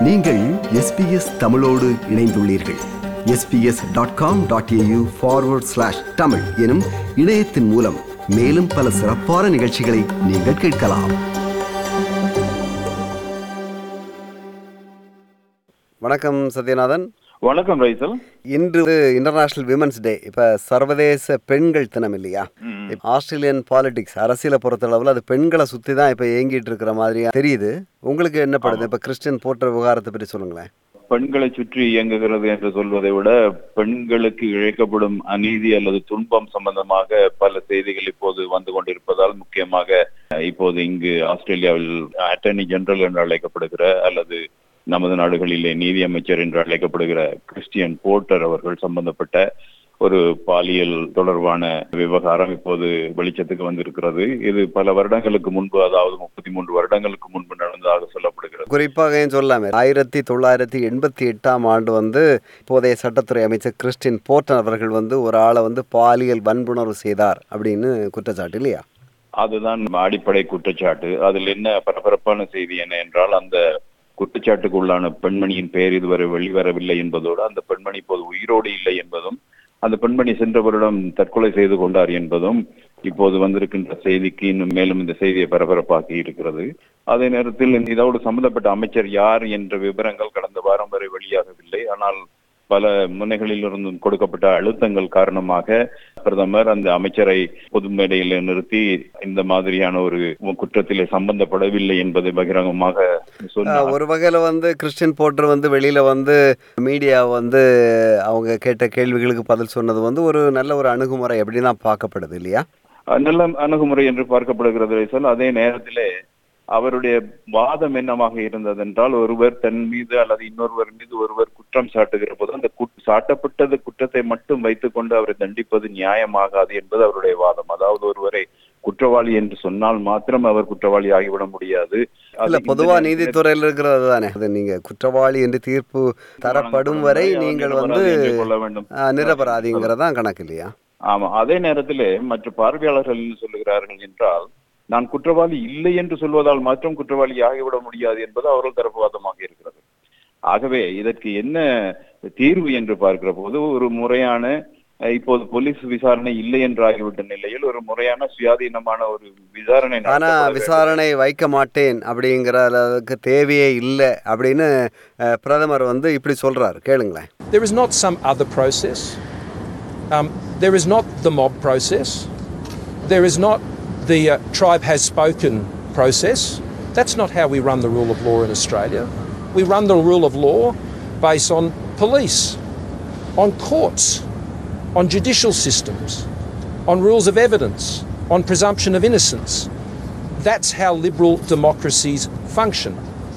நீங்கள் எஸ்பிஎஸ் தமிழோடு இணைந்துள்ளீர்கள் SBS dot com dot AU forward slash Tamil எனும் இணையத்தின் மூலம் மேலும் பல சிறப்பான நிகழ்ச்சிகளை நீங்கள் கேட்கலாம் வணக்கம் சத்யநாதன் வணக்கம் ரைசல் இன்று இன்டர்நேஷனல் விமன்ஸ் டே இப்ப சர்வதேச பெண்கள் தினம் இல்லையா இப்ப ஆஸ்திரேலியன் பாலிடிக்ஸ் அரசியலை பொறுத்தளவில் அது பெண்களை சுத்தி தான் இப்ப இயங்கிட்டு இருக்கிற மாதிரியா தெரியுது உங்களுக்கு என்ன படுது இப்ப கிறிஸ்டியன் போற்ற விவகாரத்தை பற்றி சொல்லுங்களேன் பெண்களை சுற்றி இயங்குகிறது என்று சொல்வதை விட பெண்களுக்கு இழைக்கப்படும் அநீதி அல்லது துன்பம் சம்பந்தமாக பல செய்திகள் இப்போது வந்து கொண்டிருப்பதால் முக்கியமாக இப்போது இங்கு ஆஸ்திரேலியாவில் அட்டர்னி ஜெனரல் என்று அழைக்கப்படுகிற அல்லது நமது நாடுகளிலே நீதி அமைச்சர் என்று அழைக்கப்படுகிற கிறிஸ்டியன் போர்ட்டர் அவர்கள் சம்பந்தப்பட்ட ஒரு பாலியல் தொடர்பான விவகாரம் இப்போது வெளிச்சத்துக்கு வந்திருக்கிறது இது பல வருடங்களுக்கு முன்பு அதாவது முப்பத்தி மூன்று வருடங்களுக்கு முன்பு நடந்ததாக சொல்லப்படுகிறது குறிப்பாக ஏன் சொல்லாமே ஆயிரத்தி தொள்ளாயிரத்தி எண்பத்தி எட்டாம் ஆண்டு வந்து இப்போதைய சட்டத்துறை அமைச்சர் கிறிஸ்டின் போர்டன் அவர்கள் வந்து ஒரு ஆளை வந்து பாலியல் வன்புணர்வு செய்தார் அப்படின்னு குற்றச்சாட்டு இல்லையா அதுதான் அடிப்படை குற்றச்சாட்டு அதில் என்ன பரபரப்பான செய்தி என்ன என்றால் அந்த குற்றச்சாட்டுக்கு உள்ளான பெண்மணியின் பெயர் இதுவரை வெளிவரவில்லை என்பதோடு அந்த பெண்மணி இப்போது உயிரோடு இல்லை என்பதும் அந்த பெண்மணி சென்ற வருடம் தற்கொலை செய்து கொண்டார் என்பதும் இப்போது வந்திருக்கின்ற செய்திக்கு இன்னும் மேலும் இந்த செய்தியை பரபரப்பாக்கி இருக்கிறது அதே நேரத்தில் இதோடு சம்பந்தப்பட்ட அமைச்சர் யார் என்ற விவரங்கள் கடந்த வாரம் வரை வெளியாகவில்லை ஆனால் பல முனைகளில் இருந்தும் கொடுக்கப்பட்ட அழுத்தங்கள் காரணமாக பிரதமர் அந்த அமைச்சரை பொது மேடையில் நிறுத்தி இந்த மாதிரியான ஒரு குற்றத்திலே சம்பந்தப்படவில்லை என்பதை பகிரங்கமாக சொன்னார் ஒரு வகையில் வந்து கிறிஸ்டின் போர்ட்டர் வந்து வெளியில் வந்து மீடியா வந்து அவங்க கேட்ட கேள்விகளுக்கு பதில் சொன்னது வந்து ஒரு நல்ல ஒரு அணுகுமுறை எப்படி தான் பார்க்கப்படுது இல்லையா நல்ல அணுகுமுறை என்று பார்க்கப்படுகிறது ரைசல் அதே நேரத்திலே அவருடைய வாதம் என்னவாக இருந்தது என்றால் ஒருவர் தன் மீது அல்லது இன்னொருவர் மீது ஒருவர் குற்றம் சாட்டுகிற போது அந்த குட்- சாட்டப்பட்டது குற்றத்தை மட்டும் வைத்துக்கொண்டு அவரை தண்டிப்பது நியாயமாகாது என்பது அவருடைய வாதம் அதாவது ஒருவரை குற்றவாளி என்று சொன்னால் மாத்திரம் அவர் குற்றவாளி ஆகிவிட முடியாது அது இல்ல இந்த பொதுவா நேரத்திலே நீதித்துறையில் இருக்கிறது தானே அது நீங்க குற்றவாளி என்று தீர்ப்பு தரப்படும் வரை அவர் நீங்கள் நிரபராதி வந்து என்று கொள்ள வேண்டும் ஆஹ், நிரபராதிங்கிறதான் கணக்கு இல்லையா ஆமா அதே நேரத்திலே மற்ற பார்வையாளர்கள் என்ன சொல்லுகிறார்கள் என்றால் நான் குற்றவாளி இல்லை என்று சொல்வதால் மாத்திரம் குற்றவாளி ஆகிவிட முடியாது என்பது அவர்கள் தரப்பு வாதமாக இருக்கிறது ஆகவே இதற்கு என்ன தீர்வு என்று பார்க்கிற போது ஒரு முறையான அஹ், இப்போது போலீஸ் விசாரணை இல்லை என்று ஆகிவிட்ட நிலையில் ஒரு முறையான சுயாதீனமான ஒரு விசாரணை ஆனா நடத்தப்பட வேண்டும். விசாரணை வைக்க மாட்டேன் அப்படிங்கிற அளவுக்கு தேவையே இல்லை அப்படின்னு அஹ், பிரதமர் வந்து இப்படி சொல்றாரு கேளுங்களேன் There is not some other process. Um, there is not the mob process. There is not the uh, tribe has spoken process. That's not how we run the rule of law in Australia. We run the rule of law based on police, on courts, on judicial systems, on rules of evidence, on presumption of innocence. That's how liberal democracies function.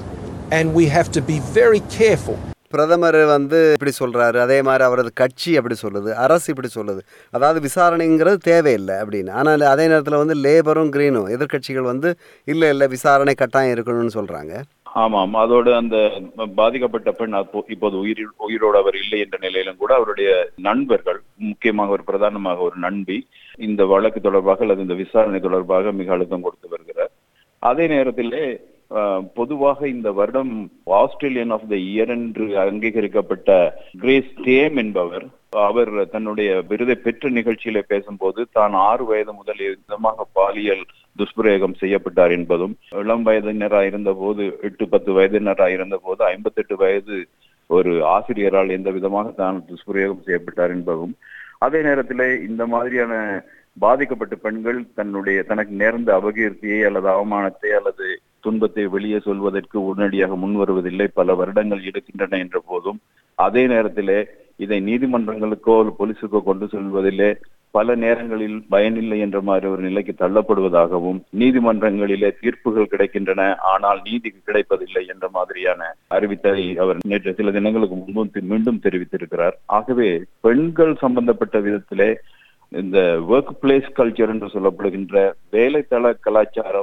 And we have to be very careful பிரதமர் வந்து இப்படி சொல்றாரு அதே மாதிரி அவரது கட்சி அப்படி சொல்லுது அரசு இப்படி சொல்லுது அதாவது விசாரணைங்கிறது தேவையில்லை அப்படின்னு ஆனால் அதே நேரத்தில் வந்து லேபரும் கிரீனும் எதிர்க்கட்சிகள் வந்து இல்லை இல்லை விசாரணை கட்டாயம் இருக்கணும்னு சொல்றாங்க ஆமாம் அதோடு அந்த பாதிக்கப்பட்ட பெண் அப்போ- இப்போது உயிர் உயிரோடு அவர் இல்லை என்ற நிலையிலும் கூட அவருடைய நண்பர்கள் முக்கியமாக ஒரு பிரதானமாக ஒரு நண்பி இந்த வழக்கு தொடர்பாக அல்லது இந்த விசாரணை தொடர்பாக மிக அழுத்தம் கொடுத்து வருகிறார் அதே நேரத்திலே அஹ், பொதுவாக இந்த வருடம் ஆஸ்திரேலியன் ஆஃப் த இயர் என்று அங்கீகரிக்கப்பட்ட கிரேஸ் டேம் என்பவர் அவர் தன்னுடைய விருதை பெற்ற நிகழ்ச்சியில பேசும்போது தான் ஆறு வயது முதல் விதமாக பாலியல் துஷ்பிரயோகம் செய்யப்பட்டார் என்பதும் இளம் வயதினராக இருந்த போது எட்டு பத்து வயதினராக இருந்த போது ஐம்பத்தெட்டு வயது ஒரு ஆசிரியரால் எந்த விதமாக தான் துஷ்பிரயோகம் செய்யப்பட்டார் என்பதும் அதே நேரத்திலே இந்த மாதிரியான பாதிக்கப்பட்ட பெண்கள் தன்னுடைய தனக்கு நேர்ந்த அபகீர்த்தியை அல்லது அவமானத்தை அல்லது துன்பத்தை வெளியே சொல்வதற்கு உடனடியாக முன் வருவதில்லை பல வருடங்கள் எடுக்கின்றன என்ற போதும் அதே நேரத்திலே இதை நீதிமன்றங்களுக்கோ அல்லது போலீசுக்கோ கொண்டு செல்வதிலே பல நேரங்களில் பயனில்லை என்ற மாதிரி ஒரு நிலைக்கு தள்ளப்படுவதாகவும் நீதிமன்றங்களிலே தீர்ப்புகள் கிடைக்கின்றன ஆனால் நீதி கிடைப்பதில்லை என்ற மாதிரியான அறிவித்தலை அவர் நேற்று சில தினங்களுக்கு முன்பும் தி- மீண்டும் தெரிவித்திருக்கிறார் ஆகவே பெண்கள் சம்பந்தப்பட்ட விதத்திலே இந்த ஒர்க் பிளேஸ் கல்ச்சர் என்று சொல்லப்படுகின்ற வேலைத்தள கலாச்சாரம்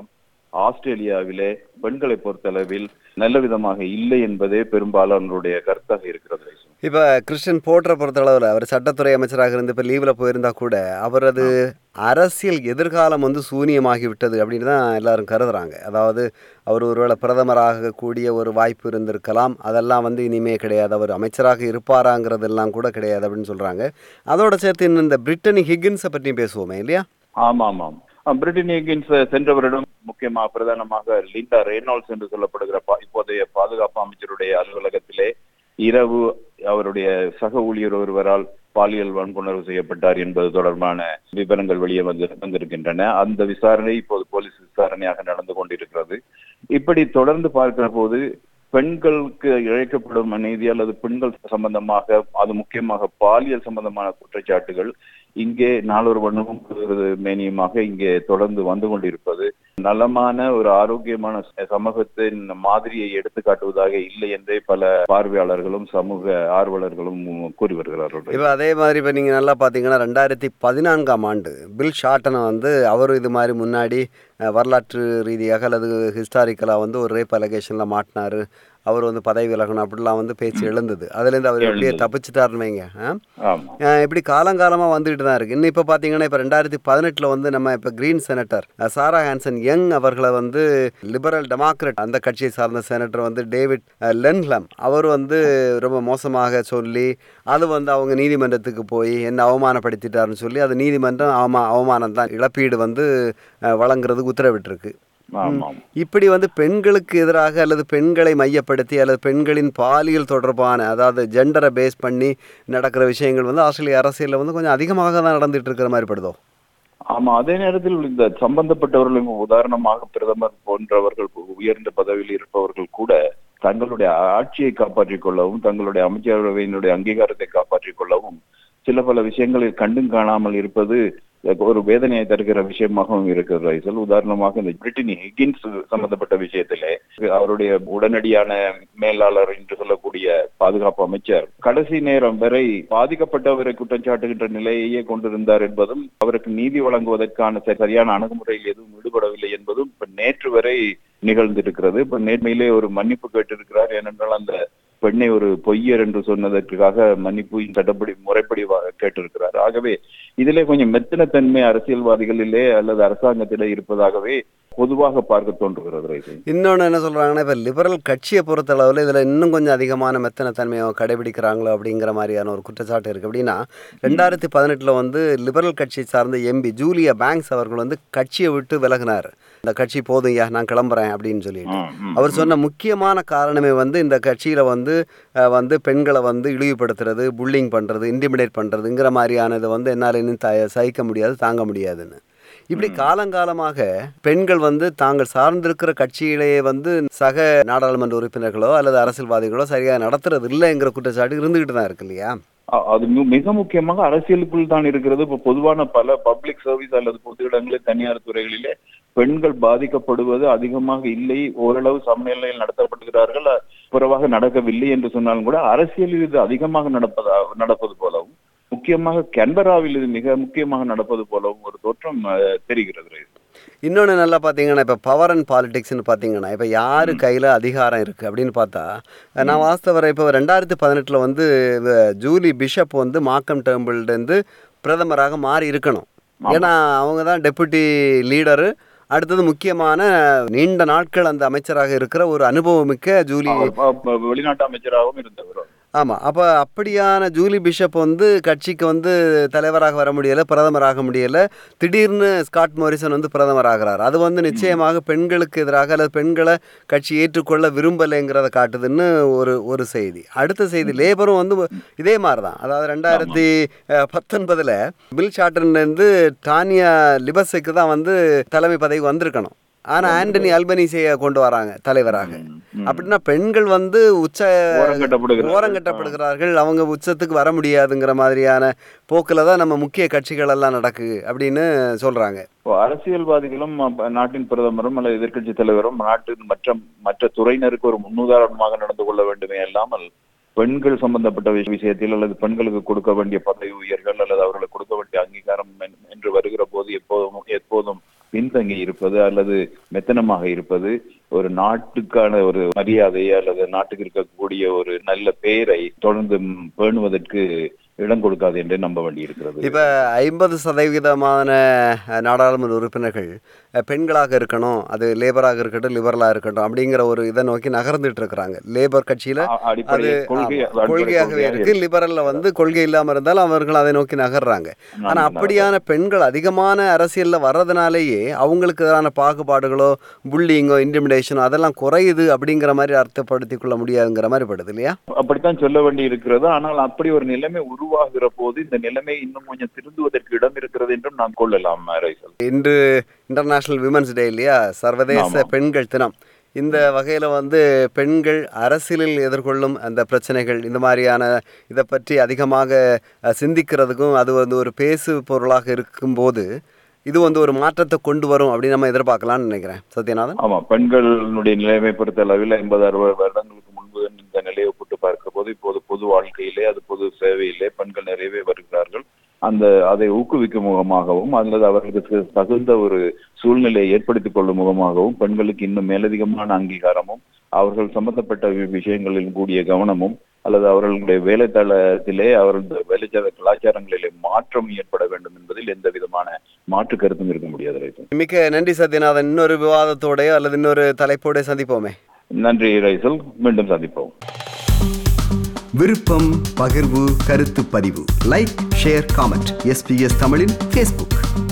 ஆஸ்திரேலியாவிலே பெண்களை பொறுத்தளவில் நல்ல விதமாக இல்லை என்பதே பெரும்பாலானவருடைய கருத்தாக இருக்கிறது ரைசு. இப்போ கிறிஸ்டின் போற்ற பொறுத்தளவில் அவர் சட்டத்துறை அமைச்சராக இருந்து இப்போ லீவில் போயிருந்தா கூட அவரது அரசியல் எதிர்காலம் வந்து சூனியமாகி விட்டது அப்படின்னு தான் எல்லாரும் கருதுறாங்க அதாவது அவர் ஒருவேளை பிரதமராக கூடிய ஒரு வாய்ப்பு இருந்திருக்கலாம் அதெல்லாம் வந்து இனிமே கிடையாது அவர் அமைச்சராக இருப்பாராங்கிறதெல்லாம் கூட கிடையாது அப்படின்னு சொல்கிறாங்க அதோட சேர்த்து இன்னும் இந்த பிரிட்டனி ஹிக்கின்ஸை பற்றி பேசுவோமே இல்லையா ஆமாம் ஆமாம் அஹ் பிரிட்டன் ஹிகின்ஸ் சென்ற வருடம் முக்கியமாக பிரதானமாக லிண்டா ரெய்னால்ட்ஸ் என்று சொல்லப்படுகிற பா- இப்போதைய பாதுகாப்பு அமைச்சருடைய அலுவலகத்திலே இரவு அவருடைய சக ஊழியர் ஒருவரால் பாலியல் வன்புணர்வு செய்யப்பட்டார் என்பது தொடர்பான விவரங்கள் வெளியே வந்து வந்திருக்கின்றன அந்த விசாரணை இப்போது போலீஸ் விசாரணையாக நடந்து கொண்டிருக்கிறது இப்படி தொடர்ந்து பார்க்கிற போது பெண்களுக்கு இழைக்கப்படும் நீதி அல்லது பெண்கள் சம்பந்தமாக அது முக்கியமாக பாலியல் சம்பந்தமான குற்றச்சாட்டுகள் இங்கே நாளொரு வண்ணமும் ஒரு மேனியுமாக இங்கே தொடர்ந்து வந்து கொண்டிருப்பது நலமான ஒரு ஆரோக்கியமான ச- சமூகத்தின் மாதிரியை எடுத்து காட்டுவதாக இல்லை என்றே பல பார்வையாளர்களும் சமூக ஆர்வலர்களும் கூறி வருகிறார்கள் இப்போ அதே மாதிரி இப்போ நீங்கள் நல்லா பார்த்தீங்கன்னா ரெண்டாயிரத்தி பதினான்காம் ஆண்டு பில் ஷார்ட்டனை வந்து அவரும் இது மாதிரி முன்னாடி அஹ், வரலாற்று ரீதியாக அல்லது ஹிஸ்டாரிக்கலாக வந்து ஒரு ரேப் அலகேஷனில் மாட்டினார் அவர் வந்து பதவி விலகணும் அப்படிலாம் வந்து பேச்சு எழுந்தது அதுலேருந்து அவர் எப்படியே எழுந்தது. தப்பிச்சிட்டாருன்னு வைங்க ஆ? ஆமா அஹ் இப்படி காலங்காலமாக வந்துட்டு தான் இருக்கு இன்னும் இப்போ பார்த்தீங்கன்னா இப்போ ரெண்டாயிரத்தி பதினெட்டில் வந்து நம்ம இப்போ Green senator ah Sarah Hanson Young அவர்களை வந்து லிபரல் டெமோக்ராட் அந்த கட்சியை சார்ந்த செனட்டர் வந்து டேவிட் அஹ், லென்ஹ்லம் அவர் வந்து ரொம்ப மோசமாக சொல்லி அது வந்து அவங்க நீதிமன்றத்துக்கு போய் என்ன அவமானப்படுத்திட்டாருன்னு சொல்லி அது நீதிமன்றம் அவமா அவமானம் தான் இழப்பீடு வந்து அஹ், வழங்குறதுக்கு உத்தரவிட்டிருக்கு ஆமாம் இப்படி வந்து பெண்களுக்கு எதிராக அல்லது பெண்களை மையப்படுத்தி அல்லது பெண்களின் பாலியல் தொடர்பான அதாவது ஜெண்டரை பேஸ் பண்ணி நடக்கிற விஷயங்கள் வந்து ஆஸ்திரேலிய அரசியலில் வந்து கொஞ்சம் அதிகமாக தான் நடந்துட்டு இருக்கிற மாதிரி படுதோ ஆமா அதே நேரத்தில் இந்த சம்பந்தப்பட்டவர்களும் உதாரணமாக பிரதமர் போன்றவர்கள் உயர்ந்த பதவியில் இருப்பவர்கள் கூட தங்களுடைய ஆட்சியை காப்பாற்றிக் கொள்ளவும் தங்களுடைய அமைச்சரவையினுடைய அங்கீகாரத்தை காப்பாற்றிக் கொள்ளவும் சில பல விஷயங்களில் கண்டும் காணாமல் இருப்பது ஒரு வேதனையை தருகிற விஷயமாகவும் இருக்கிறது ரைசல் உதாரணமாக இந்த பிரிட்டனி ஹிகின்ஸ் சம்பந்தப்பட்ட விஷயத்திலே அவருடைய உடனடியான மேலாளர் என்று சொல்லக்கூடிய பாதுகாப்பு அமைச்சர் கடைசி நேரம் வரை பாதிக்கப்பட்டவரை குற்றம் சாட்டுகின்ற நிலையையே கொண்டிருந்தார் என்பதும் அவருக்கு நீதி வழங்குவதற்கான ச- சரியான அணுகுமுறையில் எதுவும் ஈடுபடவில்லை என்பதும் இப்ப நேற்று வரை நிகழ்ந்திருக்கிறது இப்ப நேர்மையிலே ஒரு மன்னிப்பு கேட்டிருக்கிறார் ஏனென்றால் அந்த பெண்ணை ஒரு பொய்யர் என்று சொன்னதற்காக மன்னிப்பு சட்டப்படி முறைப்படி வா- கேட்டிருக்கிறார் ஆகவே இதிலே கொஞ்சம் மெத்தனத்தன்மை அரசியல்வாதிகளிலே அல்லது அரசாங்கத்திலே இருப்பதாகவே பொதுவாக பார்க்க தோன்றுகிறது ரைசு இன்னொன்று என்ன சொல்கிறாங்கன்னா இப்போ லிபரல் கட்சியை பொறுத்தளவில் இதில் இன்னும் கொஞ்சம் அதிகமான மெத்தனத்தன்மையை கடைபிடிக்கிறாங்களோ அப்படிங்கிற மாதிரியான ஒரு குற்றச்சாட்டு இருக்குது அப்படின்னா ரெண்டாயிரத்தி பதினெட்டில் வந்து லிபரல் கட்சியை சார்ந்த எம்பி ஜூலியா பேங்க்ஸ் அவர்கள் வந்து கட்சியை விட்டு விலகினார் இந்த கட்சி போதும் ஐயா நான் கிளம்புறேன் அப்படின்னு சொல்லிட்டு ம், ம், அவர் சொன்ன முக்கியமான காரணமே வந்து இந்த கட்சியில் வந்து அஹ், வந்து பெண்களை வந்து இழிவுபடுத்துறது புல்லிங் பண்ணுறது இன்டிமிடேட் பண்ணுறதுங்கிற மாதிரியானது வந்து என்னால் இன்னும் த சகிக்க முடியாது தாங்க முடியாதுன்னு இப்படி காலங்காலமாக பெண்கள் வந்து தாங்கள் சார்ந்திருக்கிற கட்சியிலேயே வந்து சக நாடாளுமன்ற உறுப்பினர்களோ அல்லது அரசியல்வாதிகளோ சரியாக நடத்துறது இல்லைங்கிற குற்றச்சாட்டு இருந்துகிட்டு தான் இருக்கு இல்லையா அ- அது மு- மிக முக்கியமாக அரசியலுக்குள் தான் இருக்கிறது இப்ப பொதுவான பல பப்ளிக் சர்வீஸ் அல்லது பொது இடங்களில் தனியார் துறைகளிலே பெண்கள் பாதிக்கப்படுவது அதிகமாக இல்லை ஓரளவு சமநிலையில் நடத்தப்படுகிறார்கள் அ- குறைவாக நடக்கவில்லை என்று சொன்னாலும் கூட அரசியலில் இது அதிகமாக நடப்பதா நடப்பது போலவும் முக்கியமாக கன்பராவில் இது மிக முக்கியமாக நடப்பது போலவும் ஒரு தோற்றம் அ, தெரிகிறது இன்னொன்று நல்லா பார்த்தீங்கன்னா இப்போ பவர் அண்ட் பாலிடிக்ஸ்னு பார்த்தீங்கன்னா இப்போ யார் கையில் அதிகாரம் இருக்குது அப்படின்னு பார்த்தா நான் வாஸ்தவரை இப்போ ரெண்டாயிரத்தி பதினெட்டில் வந்து இவ ஜூலி பிஷப் வந்து மாக்கம் டேம்பிள்டேருந்து பிரதமராக மாறி இருக்கணும் ஏன்னா அவங்க தான் டெபுட்டி லீடரு அடுத்தது முக்கியமான நீண்ட நாட்கள் அந்த அமைச்சராக இருக்கிற ஒரு அனுபவமிக்க ஜூலி அவர் ப- ப- வெளிநாட்டு அமைச்சராகவும் இருந்தவர் ஆமாம் அப்போ அப்படியான ஜூலி பிஷப் வந்து கட்சிக்கு வந்து தலைவராக வர முடியலை பிரதமராக முடியலை திடீர்னு ஸ்காட் மோரிசன் வந்து பிரதமராகிறார் அது வந்து நிச்சயமாக பெண்களுக்கு எதிராக அல்லது பெண்களை கட்சி ஏற்றுக்கொள்ள விரும்பலைங்கிறத காட்டுதுன்னு ஒரு ஒரு செய்தி அடுத்த செய்தி லேபரும் வந்து இதே மாதிரி தான் அதாவது ரெண்டாயிரத்தி பத்தொன்பதில் பில் ஷார்டன்லேருந்து டானியா லிபஸுக்கு தான் வந்து தலைமை பதவி வந்திருக்கணும் ஆனால் ஆண்டனி அல்பனீசியை கொண்டு வராங்க தலைவராக அப்படின்னா பெண்கள் வந்து உச்ச ஓரங்கட்டப்படுகிறார்கள். ஓரங்கட்டப்படுகிறார்கள் அவங்க உச்சத்துக்கு வர முடியாதுங்கிற மாதிரியான போக்கில் தான் நம்ம முக்கிய கட்சிகள் எல்லாம் நடக்குது அப்படின்னு சொல்றாங்க இப்போ அரசியல்வாதிகளும் அப்ப நாட்டின் பிரதமரும் அல்லது எதிர்க்கட்சி தலைவரும் நாட்டின் மற்ற மற்ற துறையினருக்கு ஒரு முன்னுதாரணமாக நடந்து கொள்ள வேண்டுமே அல்லாமல் பெண்கள் சம்பந்தப்பட்ட விஷ- விஷயத்தில் அல்லது பெண்களுக்கு கொடுக்க வேண்டிய பதவி உயர்கள் அல்லது அவர்களுக்கு கொடுக்க வேண்டிய அங்கீகாரம் என்- என்று வருகிற போது எப்போதும் எப்போதும் பின்தங்கி இருப்பது அல்லது மெத்தனமாக இருப்பது ஒரு நாட்டுக்கான ஒரு மரியாதை அல்லது நாட்டுக்கு இருக்கக்கூடிய ஒரு நல்ல பெயரை தொடர்ந்து ம், பேணுவதற்கு இடம் கொடுக்காது என்று நம்ப வேண்டி இருக்கிறது இப்போ ஐம்பது சதவீதமான அஹ், நாடாளுமன்ற உறுப்பினர்கள் அஹ், பெண்களாக இருக்கணும் அது லேபராக இருக்கட்டும் லிபரலாக இருக்கட்டும் அப்படிங்கிற ஒரு இதை நோக்கி நகர்ந்துட்டு இருக்கிறாங்க லேபர் கட்சியில் அ- அடிப்படை அது கொள்கை ஆமா, அடிப்படை கொள்கையாகவே கொள்கையாக இருக்கு லிபரல்ல வந்து கொள்கை இல்லாம இருந்தாலும் அவர்கள் அதை நோக்கி நகர்றாங்க ஆனா நகர்றாங்க. அப்படியான பெண்கள் அதிகமான அரசியல்ல வர்றதுனாலேயே அவங்களுக்கு எதிரான பாகுபாடுகளோ புல்லிங்கோ இன்டிமிடேஷனோ அதெல்லாம் குறையுது அப்படிங்கிற மாதிரி அர்த்தப்படுத்திக் கொள்ள முடியாதுங்கிற மாதிரி படுது இல்லையா அப்படித்தான் சொல்ல வேண்டி இருக்கிறது ஆனால் அப்படி ஒரு நிலைமை உருவாகிற போது இந்த நிலைமை இன்னும் கொஞ்சம் திருந்துவதற்கு இடம் இருக்கிறது என்றும் நாம் கொள்ளலாம் ரைசல் இன்று இன்டர்நேஷனல் விமன்ஸ் டே இல்லையா சர்வதேச ஆமா. பெண்கள் தினம் இந்த வகையில் வந்து பெண்கள் அரசியலில் எதிர்கொள்ளும் அந்த பிரச்சனைகள் இந்த மாதிரியான இதை பற்றி அதிகமாக அஹ், சிந்திக்கிறதுக்கும் அது வந்து ஒரு பேசு பொருளாக இருக்கும்போது இது வந்து ஒரு மாற்றத்தை கொண்டு வரும் அப்படின்னு நம்ம எதிர்பார்க்கலாம்னு நினைக்கிறேன் சத்யநாதன் ஆமா பெண்களுடைய நிலைமை பொறுத்த அளவில் ஐம்பது அறுபது வருடங்களுக்கு முன்பு இந்த நிலையை ஒப்பிட்டு பார்க்க போது இப்போது பொது வாழ்க்கையிலே அது பொது சேவையிலே பெண்கள் நிறையவே வருகிறார்கள் அந்த அதை ஊக்குவிக்கும் முகமாகவும் அல்லது அவர்களுக்கு தகுந்த ஒரு சூழ்நிலையை ஏற்படுத்திக் கொள்ளும் முகமாகவும் பெண்களுக்கு இன்னும் மேலதிகமான அங்கீகாரமும் அவர்கள் சம்பந்தப்பட்ட வி- விஷயங்களில் கூடிய கவனமும் அல்லது அவர்களுடைய வேலைத்தளத்திலே அவர்களுடைய வேலைத்தள கலாச்சாரங்களிலே மாற்றம் ஏற்பட வேண்டும் என்பதில் எந்த விதமான மாற்று கருத்தும் இருக்க முடியாது ரைசல் மிக்க நன்றி சத்யநாதன் இன்னொரு விவாதத்தோடயோ அல்லது இன்னொரு தலைப்போட சந்திப்போமே நன்றி ரைசல் மீண்டும் சந்திப்போம் விருப்பம் பகிர்வு கருத்து பதிவு லைக் ஷேர் காமெண்ட் எஸ்பிஎஸ் தமிழின் ஃபேஸ்புக்